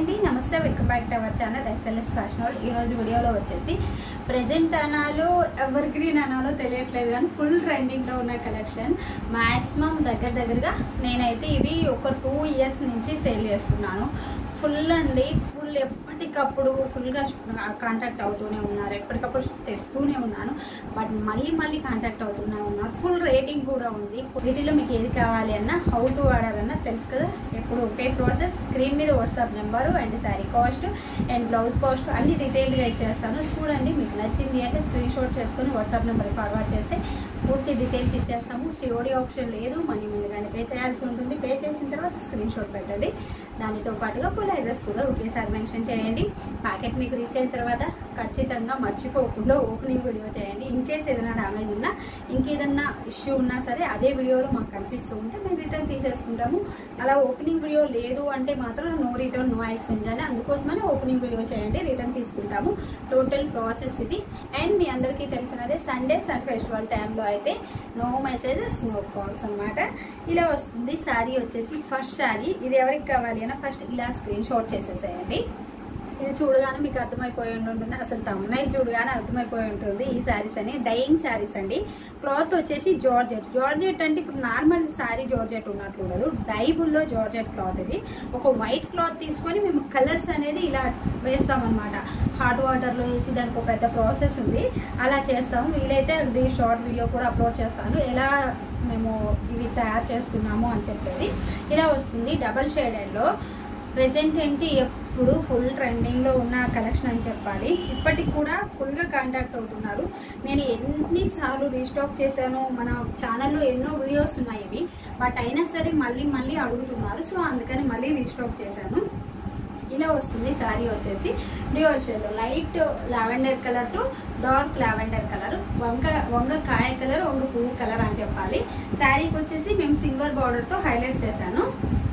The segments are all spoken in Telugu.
అండి నమస్తే welcome back to our channel SLS fashion world ఈ రోజు వీడియోలో వచ్చేసి ప్రెజెంట్ అనాలో ఎవర్ గ్రీన్ అనాలో తెలియట్లేదు కానీ ఫుల్ ట్రెండింగ్లో ఉన్న కలెక్షన్ మ్యాక్సిమం దగ్గర దగ్గరగా నేనైతే ఇవి ఒక టూ ఇయర్స్ నుంచి సేల్ చేస్తున్నాను ఫుల్ అండి ఫుల్ ఎప్పటికప్పుడు ఫుల్గా కాంటాక్ట్ అవుతూనే ఉన్నారు ఎప్పటికప్పుడు తెస్తూనే ఉన్నాను బట్ మళ్ళీ మళ్ళీ కాంటాక్ట్ అవుతూనే ఉన్నారు ఫుల్ రేటింగ్ కూడా ఉంది వీటిలో మీకు ఏది కావాలి అన్నా హౌ టు ఆర్డర్ అన్నా తెలుసు కదా ఎప్పుడు ఒకే ప్రాసెస్ స్క్రీన్ మీద WhatsApp number and sari cost and blouse cost అన్ని డీటెయిల్గా ఇచ్చేస్తాను చూడండి మీకు నచ్చింది అంటే స్క్రీన్ షాట్ చేసుకొని వాట్సాప్ నెంబర్కి ఫార్వర్డ్ చేస్తే పూర్తి డీటెయిల్స్ ఇచ్చేస్తాము సిఓడి ఆప్షన్ లేదు మనీ ముందుగానే పే చేయాల్సి ఉంటుంది పే చేసిన తర్వాత స్క్రీన్ షాట్ పెట్టండి దానితో పాటుగా ఫుల్ అడ్రస్ కూడా ఒకేసారి మెన్షన్ చేయండి ప్యాకెట్ మీకు రీచ్ అయిన తర్వాత ఖచ్చితంగా మర్చిపోకుండా ఓపెనింగ్ వీడియో చేయండి ఇన్ కేస్ ఏదైనా డ్యామేజ్ ఉన్నా ఇంకేదన్నా ఇష్యూ ఉన్నా సరే అదే వీడియోలో మాకు కనిపిస్తూ ఉంటే మేము రిటర్న్ తీసేసుకుంటాము అలా ఓపెనింగ్ వీడియో లేదు అంటే మాత్రం నో రిటర్న్ నో ఎక్స్చేంజ్ అని అందుకోసమనే ఓపెనింగ్ వీడియో చేయండి రిటర్న్ తీసుకుంటాము టోటల్ ప్రాసెస్ ఇది అండ్ మీ అందరికీ తెలిసినదే సండే సన్ ఫెస్టివల్ టైంలో అయితే నో మెసేజెస్ నో కాల్స్ అనమాట ఇలా వస్తుంది శారీ వచ్చేసి ఫస్ట్ శారీ ఇది ఎవరికి కావాలి అన్న ఫస్ట్ ఇలా స్క్రీన్ షాట్ చేసేసేయండి ఇది చూడగానే మీకు అర్థమైపోయి ఉంటుంది అసలు తమ్మునై చూడగానే అర్థమైపోయి ఉంటుంది ఈ శారీస్ అని డైయింగ్ శారీస్ అండి క్లాత్ వచ్చేసి జార్జెట్ జార్జెట్ అంటే ఇప్పుడు నార్మల్ శారీ జార్జెట్ ఉన్నట్లు ఉండదు డైబుల్లో జార్జెట్ క్లాత్ ఇది ఒక వైట్ క్లాత్ తీసుకొని మేము కలర్స్ అనేది ఇలా వేస్తామన్నమాట హాట్ వాటర్లో వేసి దానికి ఒక పెద్ద ప్రాసెస్ ఉంది అలా చేస్తాము వీలైతే అది షార్ట్ వీడియో కూడా అప్లోడ్ చేస్తాను ఎలా మేము ఇవి తయారు చేస్తున్నాము అని చెప్పేది ఇలా వస్తుంది డబల్ షేడెడ్లో ప్రెసెంట్ ఏంటి ఎప్పుడు ఫుల్ ట్రెండింగ్లో ఉన్న కలెక్షన్ అని చెప్పాలి ఇప్పటికి కూడా ఫుల్గా కాంటాక్ట్ అవుతున్నారు నేను ఎన్నిసార్లు రీస్టాక్ చేశాను మన ఛానల్లో ఎన్నో వీడియోస్ ఉన్నాయి ఇవి బట్ అయినా సరే మళ్ళీ మళ్ళీ అడుగుతున్నారు సో అందుకని మళ్ళీ రీస్టాక్ చేశాను ఇలా వస్తుంది శారీ వచ్చేసి dual shade light lavender colour to dark lavender colour వంక వంగ కాయ కలర్ వంగ పువ్వు కలర్ అని చెప్పాలి శారీకి వచ్చేసి మేము సిల్వర్ బార్డర్తో హైలైట్ చేశాను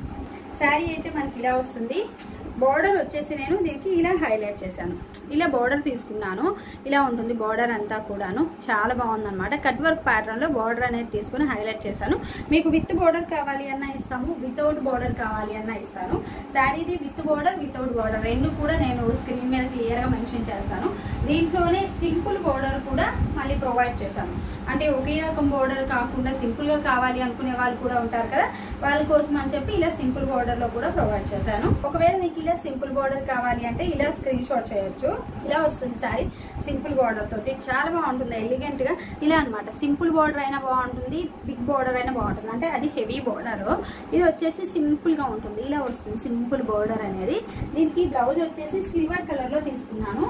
శారీ అయితే మనకి ఇలా వస్తుంది బార్డర్ వచ్చేసి నేను దీనికి ఇలా హైలైట్ చేశాను ఇలా బార్డర్ తీసుకున్నాను ఇలా ఉంటుంది బార్డర్ అంతా కూడాను చాలా బాగుందన్నమాట కట్ వర్క్ ప్యాటర్న్లో బార్డర్ అనేది తీసుకుని హైలైట్ చేశాను మీకు విత్ బార్డర్ కావాలి అన్నా ఇస్తాము వితౌట్ బార్డర్ కావాలి అన్నా ఇస్తాను శారీది విత్ బార్డర్ వితౌట్ బార్డర్ రెండు కూడా నేను స్క్రీన్ మీద క్లియర్గా మెన్షన్ చేస్తాను దీంట్లోనే సింపుల్ బార్డర్ కూడా మళ్ళీ ప్రొవైడ్ చేశాను అంటే ఒకే రకం బార్డర్ కాకుండా సింపుల్గా కావాలి అనుకునే వాళ్ళు కూడా ఉంటారు కదా వాళ్ళ కోసం అని చెప్పి ఇలా సింపుల్ బార్డర్లో కూడా ప్రొవైడ్ చేశాను ఒకవేళ మీకు ఇలా సింపుల్ బార్డర్ కావాలి అంటే ఇలా స్క్రీన్ షాట్ చేయొచ్చు ఇలా వస్తుంది సారీ సింపుల్ బార్డర్ తోటి చాలా బాగుంటుంది ఎలిగెంట్ గా ఇలా అనమాట సింపుల్ బార్డర్ అయినా బాగుంటుంది బిగ్ బార్డర్ అయినా బాగుంటుంది అంటే అది హెవీ బార్డర్ ఇది వచ్చేసి సింపుల్ గా ఉంటుంది ఇలా వస్తుంది సింపుల్ బార్డర్ అనేది దీనికి బ్లౌజ్ వచ్చేసి సిల్వర్ కలర్ లో తీసుకున్నాను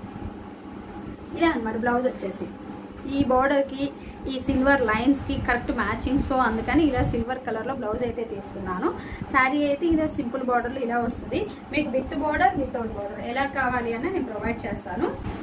ఇలా అనమాట బ్లౌజ్ వచ్చేసి ఈ బార్డర్కి ఈ సిల్వర్ లైన్స్కి కరెక్ట్ మ్యాచింగ్ సో అందుకని ఇలా సిల్వర్ కలర్లో బ్లౌజ్ అయితే తీసుకున్నాను శారీ అయితే ఇలా సింపుల్ బార్డర్లో ఇలా వస్తుంది మీకు విత్ బార్డర్ వితౌట్ బార్డర్ ఎలా కావాలి అని నేను ప్రొవైడ్ చేస్తాను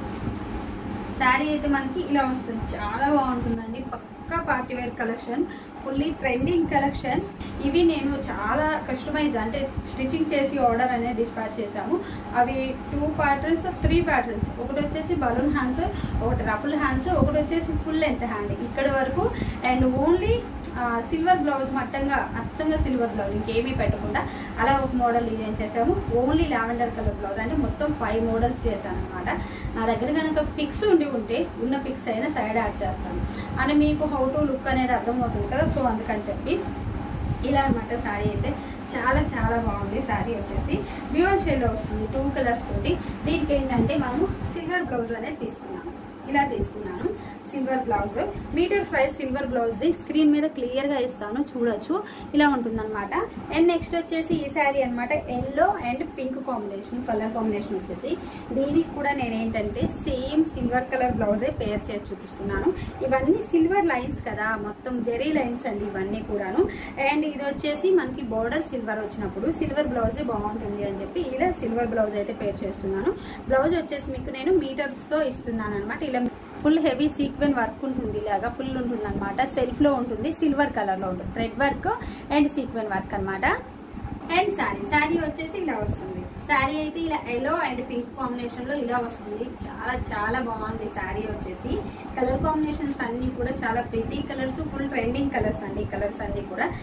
శారీ అయితే మనకి ఇలా వస్తుంది చాలా బాగుంటుందండి పక్కా party wear collection fully trending collection ఇవి నేను చాలా కస్టమైజ్ అంటే స్టిచ్చింగ్ చేసి ఆర్డర్ అనేది డిస్పాచ్ చేశాము అవి టూ ప్యాటర్న్స్ త్రీ ప్యాటర్న్స్ ఒకటి వచ్చేసి బలూన్ హ్యాండ్స్ ఒకటి రఫుల్ హ్యాండ్స్ ఒకటి వచ్చేసి ఫుల్ లెంత్ హ్యాండ్ ఇక్కడ వరకు అండ్ ఓన్లీ సిల్వర్ బ్లౌజ్ మట్టంగా అచ్చంగా సిల్వర్ బ్లౌజ్ ఇంకేమీ పెట్టకుండా అలా ఒక మోడల్ డిజైన్ చేసాము ఓన్లీ లావెండర్ కలర్ బ్లౌజ్ అంటే మొత్తం ఫైవ్ మోడల్స్ చేశాను అనమాట నా దగ్గర కనుక పిక్స్ ఉండి ఉంటే ఉన్న పిక్స్ అయినా సైడ్ యాడ్ చేస్తాను అంటే మీకు హౌ టు లుక్ అనేది అర్థమవుతుంది కదా సో అందుకని చెప్పి ఇలా అనమాట శారీ అయితే చాలా చాలా బాగుంది శారీ వచ్చేసి డ్యూయల్ షేడ్లో వస్తుంది టూ కలర్స్ తోటి దీనికి ఏంటంటే మనము సిల్వర్ బ్లౌజ్ అనేది తీసుకున్నాము ఇలా తీసుకున్నాను silver blouse metre price silver బ్లౌజ్ది స్క్రీన్ మీద క్లియర్గా ఇస్తాను చూడొచ్చు ఇలా ఉంటుందన్నమాట అండ్ నెక్స్ట్ వచ్చేసి ఈ శారీ అనమాట yellow and pink combination colour combination వచ్చేసి దీనికి కూడా నేను ఏంటంటే సేమ్ సిల్వర్ కలర్ బ్లౌజే పేర్ చేసి చూపిస్తున్నాను ఇవన్నీ సిల్వర్ లైన్స్ కదా మొత్తం జెరీ లైన్స్ అండి ఇవన్నీ కూడాను అండ్ ఇది వచ్చేసి మనకి బోర్డర్ సిల్వర్ వచ్చినప్పుడు సిల్వర్ బ్లౌజే బాగుంటుంది అని చెప్పి ఇలా సిల్వర్ బ్లౌజ్ అయితే పేర్ చేస్తున్నాను బ్లౌజ్ వచ్చేసి మీకు నేను మీటర్స్తో ఇస్తున్నాను అనమాట ఇలా ఫుల్ హెవీ సీక్వెన్ వర్క్ ఉంటుంది ఇలాగా ఫుల్ ఉంటుంది అనమాట సెల్ఫ్ లో ఉంటుంది సిల్వర్ కలర్ లో ఉంటుంది thread work and sequin work అనమాట అండ్ శారీ శారీ వచ్చేసి ఇలా వస్తుంది శారీ అయితే ఇలా ఎల్లో అండ్ పింక్ కాంబినేషన్ లో ఇలా వస్తుంది చాలా చాలా బాగుంది శారీ వచ్చేసి కలర్ కాంబినేషన్స్ అన్ని కూడా చాలా pretty colours full trending colours అండి కలర్స్ అన్ని కూడా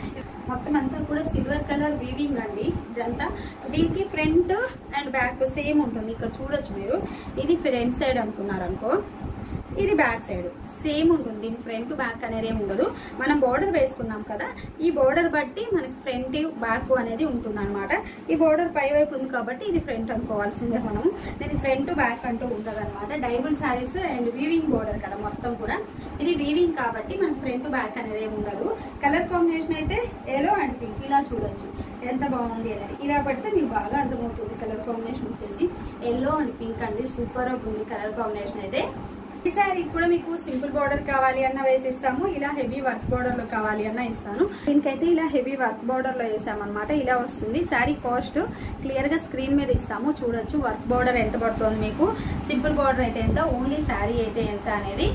మొత్తం అంతా కూడా సిల్వర్ కలర్ వీవింగ్ అండి ఇదంతా దీనికి ఫ్రంట్ అండ్ బ్యాక్ సేమ్ ఉంటుంది ఇక్కడ చూడొచ్చు మీరు ఇది ఫ్రంట్ సైడ్ అనుకున్నారు అనుకో ఇది బ్యాక్ సైడ్ సేమ్ ఉంటుంది దీని ఫ్రంట్ బ్యాక్ అనేది ఏమి ఉండదు మనం బార్డర్ వేసుకున్నాం కదా ఈ బార్డర్ బట్టి మనకి ఫ్రంట్ బ్యాక్ అనేది ఉంటుంది అనమాట ఈ బార్డర్ పై వైపు ఉంది కాబట్టి ఇది ఫ్రంట్ అనుకోవాల్సిందే మనం దీని ఫ్రంట్ బ్యాక్ అంటూ ఉంటుంది అనమాట diamond saris and weaving border కదా మొత్తం కూడా ఇది వీవింగ్ కాబట్టి మనకి ఫ్రంట్ బ్యాక్ అనేది ఏమి ఉండదు కలర్ కాంబినేషన్ అయితే ఎల్లో అండ్ పింక్ ఇలా చూడొచ్చు ఎంత బాగుంది అనేది ఇలా పడితే మీకు బాగా అర్థమవుతుంది కలర్ కాంబినేషన్ వచ్చేసి ఎల్లో అండ్ పింక్ అండి సూపర్ ఉంది కలర్ కాంబినేషన్ అయితే ఈ శారీ కూడా మీకు సింపుల్ బార్డర్ కావాలి అన్న వేసిస్తాము ఇలా హెవీ వర్క్ బార్డర్ లో కావాలి అన్న ఇస్తాను దీనికైతే ఇలా హెవీ వర్క్ బార్డర్ లో వేసామన్నమాట ఇలా వస్తుంది శారీ కాస్ట్ క్లియర్ గా స్క్రీన్ మీద ఇస్తాము చూడొచ్చు వర్క్ బార్డర్ ఎంత పడుతుంది మీకు సింపుల్ బార్డర్ అయితే ఎంత ఓన్లీ శారీ అయితే ఎంత అనేది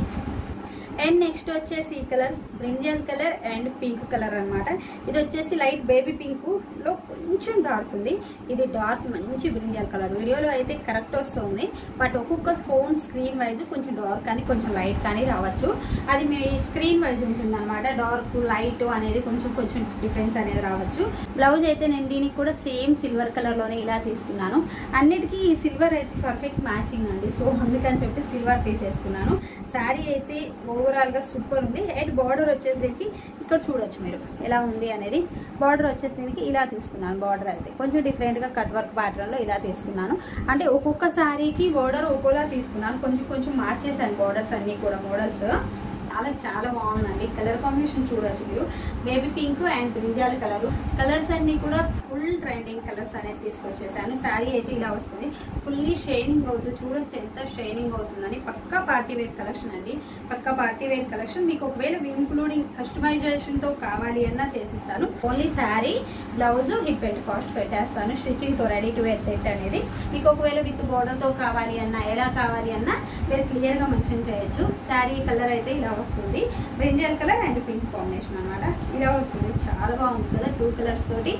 అండ్ నెక్స్ట్ వచ్చేసి ఈ colour brinjal colour and pink colour అన్నమాట ఇది వచ్చేసి లైట్ బేబీ పింక్ లో కొంచెం డార్క్ ఉంది ఇది డార్క్ మంచి బ్రింజల్ కలర్ వీడియోలో అయితే కరెక్ట్ వస్తుంది బట్ ఒక్కొక్క ఫోన్ స్క్రీన్ వైజ్ కొంచెం డార్క్ కానీ కొంచెం లైట్ కానీ రావచ్చు అది మీ స్క్రీన్ వైజ్ ఉంటుంది అనమాట డార్క్ లైట్ అనేది కొంచెం కొంచెం డిఫరెన్స్ అనేది రావచ్చు బ్లౌజ్ అయితే నేను దీనికి కూడా సేమ్ సిల్వర్ కలర్ లోనే ఇలా తీసుకున్నాను అన్నిటికీ ఈ సిల్వర్ అయితే పర్ఫెక్ట్ మ్యాచింగ్ అండి సో అందుకని చెప్పి సిల్వర్ తీసేసుకున్నాను శారీ అయితే ఓవరాల్ గా సూపర్ ఉంది అండ్ బార్డర్ వచ్చేసి దీనికి ఇక్కడ చూడొచ్చు మీరు ఎలా ఉంది అనేది బార్డర్ వచ్చేసి దీనికి ఇలా తీసుకున్నాను బార్డర్ అయితే కొంచెం డిఫరెంట్ గా కట్ వర్క్ ప్యాటర్న్ లో ఇలా తీసుకున్నాను అంటే ఒక్కొక్క శారీకి బార్డర్ ఒక్కోలా తీసుకున్నాను కొంచెం కొంచెం మార్చేసాను బార్డర్స్ అన్ని కూడా మోడల్స్ చాలా చాలా బాగుందండి కలర్ కాంబినేషన్ చూడొచ్చు మీరు baby pink and brinjal colour colours అన్ని కూడా ఫుల్ ట్రెండింగ్ కలర్స్ అనేది తీసుకొచ్చేసాను శారీ అయితే ఇలా వస్తుంది ఫుల్లీ షైనింగ్ అవుతుంది చూడొచ్చు ఎంత షైనింగ్ అవుతుందని పక్కా పార్టీ వేర్ కలెక్షన్ అండి పక్కా పార్టీ వేర్ కలెక్షన్ మీకు ఒకవేళ ఇంక్లూడింగ్ కస్టమైజేషన్ తో కావాలి అన్నా చేసిస్తాను only sari blouse hip belt cost పెట్టేస్తాను స్టిచ్చింగ్ తో రెడీ టు వేర్ సెట్ అనేది మీకు ఒకవేళ విత్ బోర్డర్ తో కావాలి అన్నా ఎలా కావాలి అన్నా మీరు క్లియర్ గా మెన్షన్ చేయొచ్చు శారీ కలర్ అయితే ఇలా వస్తుంది brinjal colour and pink combination అన్నమాట ఇలా వస్తుంది చాలా బాగుంది కదా టూ కలర్స్ తోటి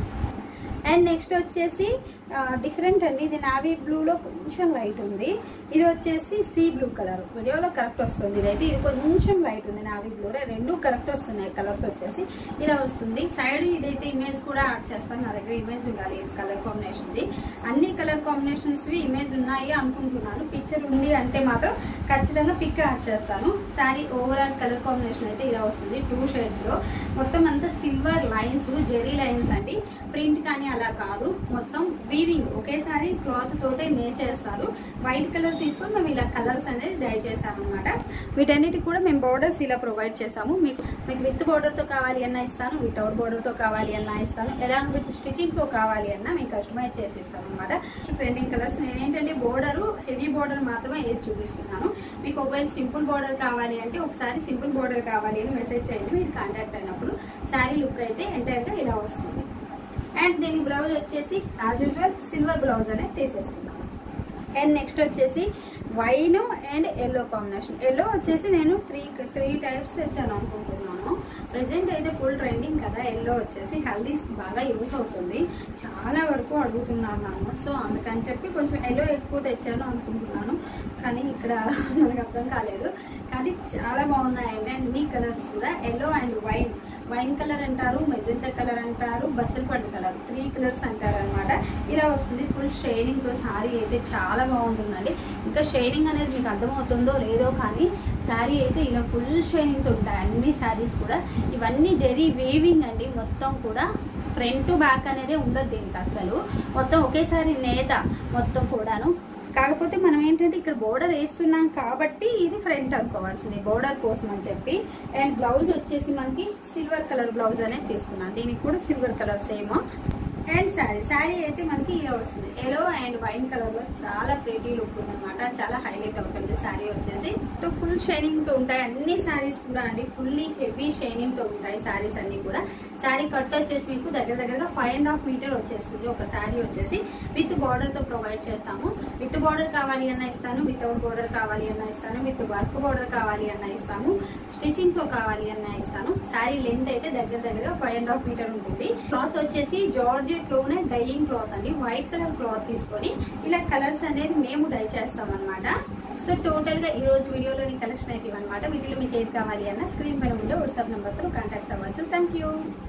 అండ్ నెక్స్ట్ వచ్చేసి డిఫరెంట్ అండి ఇది నావీ బ్లూలో కొంచెం లైట్ ఉంది ఇది వచ్చేసి సీ బ్లూ కలర్ వీడియోలో కరెక్ట్ వస్తుంది ఇదైతే ఇది కొంచెం లైట్ ఉంది నావీ బ్లూలో రెండు కరెక్ట్ వస్తున్నాయి కలర్స్ వచ్చేసి ఇలా వస్తుంది సైడ్ ఇదైతే ఇమేజ్ కూడా యాడ్ చేస్తాను నా దగ్గర ఇమేజ్ ఉండాలి కలర్ కాంబినేషన్ అన్ని కలర్ కాంబినేషన్స్ ఇమేజ్ ఉన్నాయి అనుకుంటున్నాను పిక్చర్ ఉంది అంటే మాత్రం ఖచ్చితంగా పిక్ యాడ్ చేస్తాను శారీ ఓవరాల్ కలర్ కాంబినేషన్ అయితే ఇలా వస్తుంది టూ షేడ్స్ లో మొత్తం అంతా సిల్వర్ లైన్స్ జెరీ లైన్స్ అండి ప్రింట్ కానీ అలా కాదు మొత్తం వీవింగ్ ఒకేసారి క్లాత్ తోటే నే చేస్తారు వైట్ కలర్ తీసుకొని మేము ఇలా కలర్స్ అనేది డై చేసామన్నమాట వీటన్నిటికి కూడా మేము బోర్డర్స్ ఇలా ప్రొవైడ్ చేసాము మీకు మీకు విత్ బోర్డర్ తో కావాలి అన్నా ఇస్తాను వితౌట్ బోర్డర్ తో కావాలి అన్నా ఇస్తాను ఎలా విత్ స్టిచింగ్ తో కావాలి అన్నా మేము కస్టమైజ్ చేసి ఇస్తాను అనమాట ట్రెండింగ్ కలర్స్ నేను ఏంటంటే బోర్డర్ హెవీ బోర్డర్ మాత్రమే ఏది చూపిస్తున్నాను మీకు ఒకవేళ సింపుల్ బోర్డర్ కావాలి అంటే ఒకసారి సింపుల్ బోర్డర్ కావాలి అని మెసేజ్ చేయండి మీరు కాంటాక్ట్ అయినప్పుడు శారీ లుక్ అయితే ఎంటైర్ గా ఇలా వస్తుంది అండ్ దీని బ్లౌజ్ వచ్చేసి యాజ్ యూజువల్ సిల్వర్ బ్లౌజ్ అనేది తీసేసుకున్నాను అండ్ నెక్స్ట్ వచ్చేసి wine and yellow combination yellow వచ్చేసి నేను త్రీ త్రీ టైప్స్ తెచ్చాను అనుకుంటున్నాను ప్రెసెంట్ అయితే ఫుల్ ట్రెండింగ్ కదా ఎల్లో వచ్చేసి హెల్దీ బాగా యూస్ అవుతుంది చాలా వరకు అడుగుతున్నాను నన్ను సో అందుకని చెప్పి కొంచెం ఎల్లో ఎక్కువ తెచ్చాను అనుకుంటున్నాను కానీ ఇక్కడ మనకు అర్థం కాలేదు కానీ చాలా బాగున్నాయండి అన్ని కలర్స్ కూడా yellow and wine wine colour అంటారు మెజెంటా కలర్ అంటారు బచ్చల పట్టు కలర్ త్రీ కలర్స్ అంటారు అనమాట ఇలా వస్తుంది ఫుల్ షేడింగ్ తో సారీ అయితే చాలా బాగుంటుందండి ఇంకా షేడింగ్ అనేది మీకు అర్థమవుతుందో లేదో కానీ శారీ అయితే ఇలా ఫుల్ షైనింగ్తో ఉంటాయి అన్ని శారీస్ కూడా ఇవన్నీ జరీ వేవింగ్ అండి మొత్తం కూడా ఫ్రంట్ బ్యాక్ అనేది ఉండదు దీనికి అసలు మొత్తం ఒకేసారి నేత మొత్తం కూడాను కాకపోతే మనం ఏంటంటే ఇక్కడ బోర్డర్ వేస్తున్నాం కాబట్టి ఇది ఫ్రంట్ అనుకోవాల్సింది బోర్డర్ కోసం అని చెప్పి అండ్ బ్లౌజ్ వచ్చేసి మనకి సిల్వర్ కలర్ బ్లౌజ్ అనేది తీసుకున్నాను దీనికి కూడా silver colour same and sari sari అయితే మనకి ఇలా వస్తుంది ఎల్లో అండ్ వైన్ కలర్ లో చాలా ప్రేటీ లుక్ ఉందన్నమాట చాలా హైలైట్ అవుతుంది శారీ వచ్చేసి తో ఫుల్ షైనింగ్ తో ఉంటాయి అన్ని శారీస్ కూడా అండి ఫుల్లీ హెవీ షైనింగ్ తో ఉంటాయి శారీస్ అన్ని కూడా శారీ కట్ వచ్చేసి మీకు దగ్గర దగ్గరగా ఫైవ్ అండ్ హాఫ్ మీటర్ వచ్చేస్తుంది ఒక శారీ వచ్చేసి విత్ బార్డర్ తో ప్రొవైడ్ చేస్తాము విత్ బార్డర్ కావాలి అన్న ఇస్తాను వితౌట్ బార్డర్ కావాలి అన్న ఇస్తాను విత్ వర్క్ బార్డర్ కావాలి అన్న ఇస్తాము స్టిచింగ్ తో కావాలి అన్న ఇస్తాను శారీ లెంత్ అయితే దగ్గర దగ్గర ఫైవ్ అండ్ హాఫ్ మీటర్ ఉంటుంది క్లాత్ వచ్చేసి జార్జెట్ లోనే డైయింగ్ క్లాత్ అండి వైట్ కలర్ క్లాత్ తీసుకొని ఇలా కలర్స్ అనేది మేము డై చేస్తాం అనమాట సో టోటల్ గా ఈ రోజు వీడియోలోని కలెక్షన్ అయితే ఇవన్నమాట వీటిలో మీకు ఏది కావాలి అన్న స్క్రీన్ పైన ఉంటే వాట్సాప్ నెంబర్ తో కాంటాక్ట్ అవ్వచ్చు థ్యాంక్ యూ